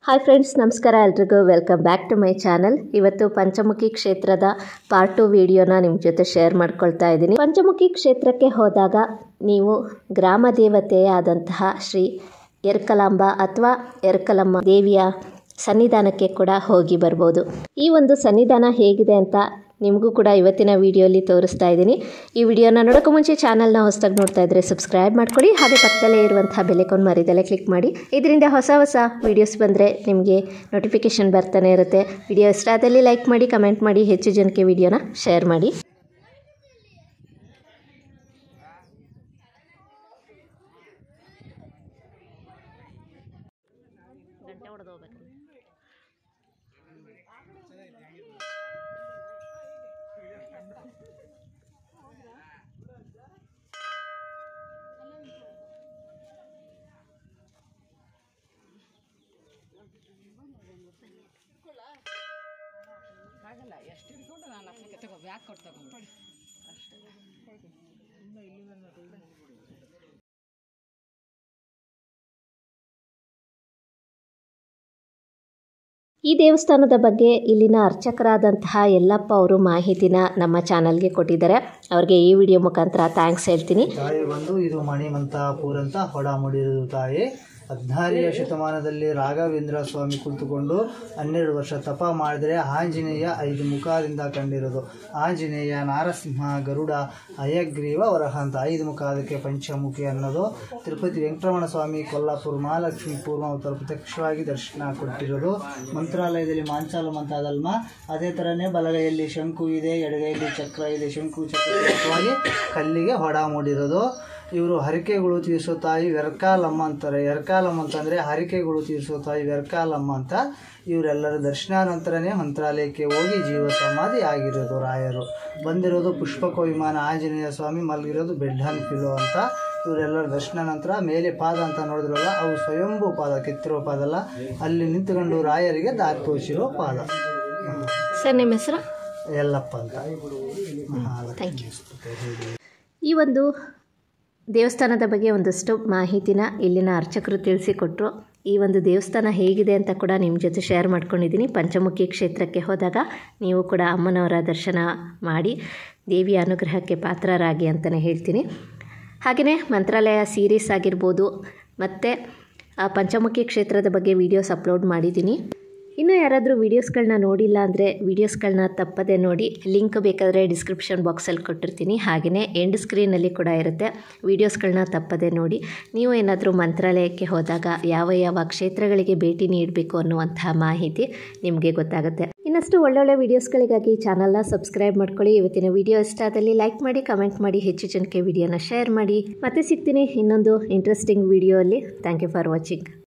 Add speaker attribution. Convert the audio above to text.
Speaker 1: hi friends ನಮಸ್ಕಾರ ಎಲ್ರಿಗೂ welcome back to my channel ಇವತ್ತು ಪಂಚಮುಖಿ ಕ್ಷೇತ್ರದ ಪಾರ್ಟ್ ಟು ವಿಡಿಯೋನ ನಿಮ್ಮ ಜೊತೆ ಶೇರ್ ಮಾಡ್ಕೊಳ್ತಾ ಇದ್ದೀನಿ ಪಂಚಮುಖಿ ಕ್ಷೇತ್ರಕ್ಕೆ ಹೋದಾಗ ನೀವು ಗ್ರಾಮ ದೇವತೆಯಾದಂತಹ ಶ್ರೀ ಎರ್ಕಲಾಂಬ ಅಥವಾ ಎರ್ಕಲಮ್ಮ ದೇವಿಯ ಸನ್ನಿಧಾನಕ್ಕೆ ಕೂಡ ಹೋಗಿ ಬರ್ಬೋದು ಈ ಒಂದು ಸನ್ನಿಧಾನ ಹೇಗಿದೆ ಅಂತ ನಿಮಗೂ ಕೂಡ ಇವತ್ತಿನ ವಿಡಿಯೋಲಿ ತೋರಿಸ್ತಾ ಇದ್ದೀನಿ ಈ ವಿಡಿಯೋನ ನೋಡೋಕ್ಕೂ ಮುಂಚೆ ಚಾನಲ್ನ ಹೊಸದಾಗಿ ನೋಡ್ತಾ ಇದ್ದರೆ ಸಬ್ಸ್ಕ್ರೈಬ್ ಮಾಡ್ಕೊಳ್ಳಿ ಹಾಗೆ ಪಕ್ಕದಲ್ಲೇ ಇರುವಂತಹ ಬೆಲೆಕೊಂಡು ಮರಿದಲ್ಲೇ ಕ್ಲಿಕ್ ಮಾಡಿ ಇದರಿಂದ ಹೊಸ ಹೊಸ ವೀಡಿಯೋಸ್ ಬಂದರೆ ನಿಮಗೆ ನೋಟಿಫಿಕೇಷನ್ ಬರ್ತಾನೆ ಇರುತ್ತೆ ವಿಡಿಯೋ ಇಷ್ಟ ಆದಲ್ಲಿ ಲೈಕ್ ಮಾಡಿ ಕಮೆಂಟ್ ಮಾಡಿ ಹೆಚ್ಚು ಜನಕ್ಕೆ ವಿಡಿಯೋನ ಶೇರ್ ಮಾಡಿ
Speaker 2: ಆಗಲ್ಲ ಎಷ್ಟು ಹಿಡ್ಕೊಂಡು ನಾನು ಅಷ್ಟಕ್ಕೆ ತಗೋ ಬ್ಯಾಗ್ ಕೊಟ್ಟು ತಗೊಂಡು
Speaker 1: ಈ ದೇವಸ್ಥಾನದ ಬಗ್ಗೆ ಇಲ್ಲಿನ ಅರ್ಚಕರಾದಂತಹ ಯಲ್ಲಪ್ಪ ಅವರು ಮಾಹಿತಿನ ನಮ್ಮ ಚಾನಲ್ಗೆ ಕೊಟ್ಟಿದ್ದಾರೆ ಅವ್ರಿಗೆ ಈ ವಿಡಿಯೋ ಮುಖಾಂತರ ಥ್ಯಾಂಕ್ಸ್ ಹೇಳ್ತೀನಿ
Speaker 3: ತಾಯಿ ಬಂದು ಇದು ಮಣಿಮಂತಾಪುರ ಅಂತ ಹೊಡ ಮುಡಿದು ತಾಯಿ ಹದಿನಾರನೆಯ ಶತಮಾನದಲ್ಲಿ ರಾಘವೇಂದ್ರ ಸ್ವಾಮಿ ಕುಳಿತುಕೊಂಡು ಹನ್ನೆರಡು ವರ್ಷ ತಪ ಮಾಡಿದರೆ ಆಂಜನೇಯ ಐದು ಮುಖದಿಂದ ಕಂಡಿರೋದು ಆಂಜನೇಯ ನಾರಸಿಂಹ ಗರುಡ ಅಯಗ್ರೀವ ವರಹ ಅಂತ ಐದು ಮುಖ ಅದಕ್ಕೆ ಪಂಚಮುಖಿ ಅನ್ನೋದು ತಿರುಪತಿ ವೆಂಕಟರಮಣ ಸ್ವಾಮಿ ಕೊಲ್ಲಾಪುರ ಮಹಾಲಕ್ಷ್ಮಿ ಪೂರ್ವ ಉತ್ತರ ಪ್ರತ್ಯಕ್ಷವಾಗಿ ದರ್ಶನ ಕೊಟ್ಟಿರೋದು ಮಂತ್ರಾಲಯದಲ್ಲಿ ಮಾಂಚಾಲ ಮಂತಾದಲ್ಮ ಅದೇ ಥರನೇ ಬಲಗೈಯಲ್ಲಿ ಶಂಕು ಇದೆ ಎಡಗೈಯಲ್ಲಿ ಚಕ್ರ ಇದೆ ಶಂಕು ಚಕ್ರವಾಗಿ ಕಲ್ಲಿಗೆ ಹೊಡ ಮೂಡಿರೋದು ಇವರು ಹರಿಕೆಗಳು ತೀರಿಸೋ ತಾಯಿ ವ್ಯರ್ಕಾಲಮ್ಮ ಅಂತಾರೆ ವ್ಯರ್ಕಾಲಮ್ಮ ಅಂತಂದರೆ ಹರಿಕೆಗಳು ತೀರಿಸೋ ತಾಯಿ ವ್ಯರ್ಕಾಲಮ್ಮ ಅಂತ ಇವರೆಲ್ಲರ ದರ್ಶನಾನಂತರನೇ ಮಂತ್ರಾಲಯಕ್ಕೆ ಹೋಗಿ ಜೀವ ಸಮಾಧಿ ಆಗಿರೋದು ರಾಯರು ಬಂದಿರೋದು ಪುಷ್ಪಕ ವಿಮಾನ ಆಂಜನೇಯ ಸ್ವಾಮಿ ಮಲಗಿರೋದು ಬೆಡ್ಡನ್ ಪಿಲೋ ಅಂತ ಇವರೆಲ್ಲರ ದರ್ಶನ ನಂತರ ಮೇಲೆ ಪಾದ ಅಂತ ನೋಡಿದ್ರಲ್ಲ ಅವು ಸ್ವಯಂಭೂ ಪಾದ ಕೆತ್ತಿರೋ ಪಾದ ಅಲ್ಲ ಅಲ್ಲಿ ನಿಂತ್ಕೊಂಡು ರಾಯರಿಗೆ ದಾರಿ ತೋರಿಸಿರೋ ಪಾದ
Speaker 1: ಸರ್ ನಿಮ್ಮ ಹೆಸರು
Speaker 3: ಎಲ್ಲಪ್ಪ ಅಂತ
Speaker 1: ಥ್ಯಾಂಕ್ ಯು ಈ ಒಂದು ದೇವಸ್ಥಾನದ ಬಗ್ಗೆ ಒಂದಷ್ಟು ಮಾಹಿತಿನ ಇಲ್ಲಿನ ಅರ್ಚಕರು ತಿಳಿಸಿಕೊಟ್ರು ಈ ಒಂದು ದೇವಸ್ಥಾನ ಹೇಗಿದೆ ಅಂತ ಕೂಡ ನಿಮ್ಮ ಜೊತೆ ಶೇರ್ ಮಾಡ್ಕೊಂಡಿದ್ದೀನಿ ಪಂಚಮುಖಿ ಕ್ಷೇತ್ರಕ್ಕೆ ಹೋದಾಗ ನೀವು ಕೂಡ ಅಮ್ಮನವರ ದರ್ಶನ ಮಾಡಿ ದೇವಿಯ ಅನುಗ್ರಹಕ್ಕೆ ಪಾತ್ರರಾಗಿ ಅಂತಲೇ ಹೇಳ್ತೀನಿ ಹಾಗೆಯೇ ಮಂತ್ರಾಲಯ ಸೀರೀಸ್ ಆಗಿರ್ಬೋದು ಮತ್ತು ಆ ಪಂಚಮುಖಿ ಕ್ಷೇತ್ರದ ಬಗ್ಗೆ ವೀಡಿಯೋಸ್ ಅಪ್ಲೋಡ್ ಮಾಡಿದ್ದೀನಿ ಇನ್ನೂ ಯಾರಾದರೂ ವೀಡಿಯೋಸ್ಗಳನ್ನ ನೋಡಿಲ್ಲ ಅಂದರೆ ವೀಡಿಯೋಸ್ಗಳನ್ನ ತಪ್ಪದೆ ನೋಡಿ ಲಿಂಕ್ ಬೇಕಾದರೆ ಡಿಸ್ಕ್ರಿಪ್ಷನ್ ಬಾಕ್ಸಲ್ಲಿ ಕೊಟ್ಟಿರ್ತೀನಿ ಹಾಗೆಯೇ ಎಂಡ್ ಸ್ಕ್ರೀನಲ್ಲಿ ಕೂಡ ಇರುತ್ತೆ ವೀಡಿಯೋಸ್ಗಳನ್ನ ತಪ್ಪದೆ ನೋಡಿ ನೀವು ಏನಾದರೂ ಮಂತ್ರಾಲಯಕ್ಕೆ ಹೋದಾಗ ಯಾವ ಯಾವ ಕ್ಷೇತ್ರಗಳಿಗೆ ಭೇಟಿ ನೀಡಬೇಕು ಅನ್ನುವಂತಹ ಮಾಹಿತಿ ನಿಮಗೆ ಗೊತ್ತಾಗುತ್ತೆ ಇನ್ನಷ್ಟು ಒಳ್ಳೊಳ್ಳೆ ವೀಡಿಯೋಸ್ಗಳಿಗಾಗಿ ಚಾನಲ್ನ ಸಬ್ಸ್ಕ್ರೈಬ್ ಮಾಡ್ಕೊಳ್ಳಿ ಇವತ್ತಿನ ವಿಡಿಯೋ ಇಷ್ಟ ಆದಲ್ಲಿ ಲೈಕ್ ಮಾಡಿ ಕಮೆಂಟ್ ಮಾಡಿ ಹೆಚ್ಚು ಜನಕ್ಕೆ ವಿಡಿಯೋನ ಶೇರ್ ಮಾಡಿ ಮತ್ತೆ ಸಿಗ್ತೀನಿ ಇನ್ನೊಂದು ಇಂಟ್ರೆಸ್ಟಿಂಗ್ ವಿಡಿಯೋ ಅಲ್ಲಿ ಥ್ಯಾಂಕ್ ಯು ಫಾರ್ ವಾಚಿಂಗ್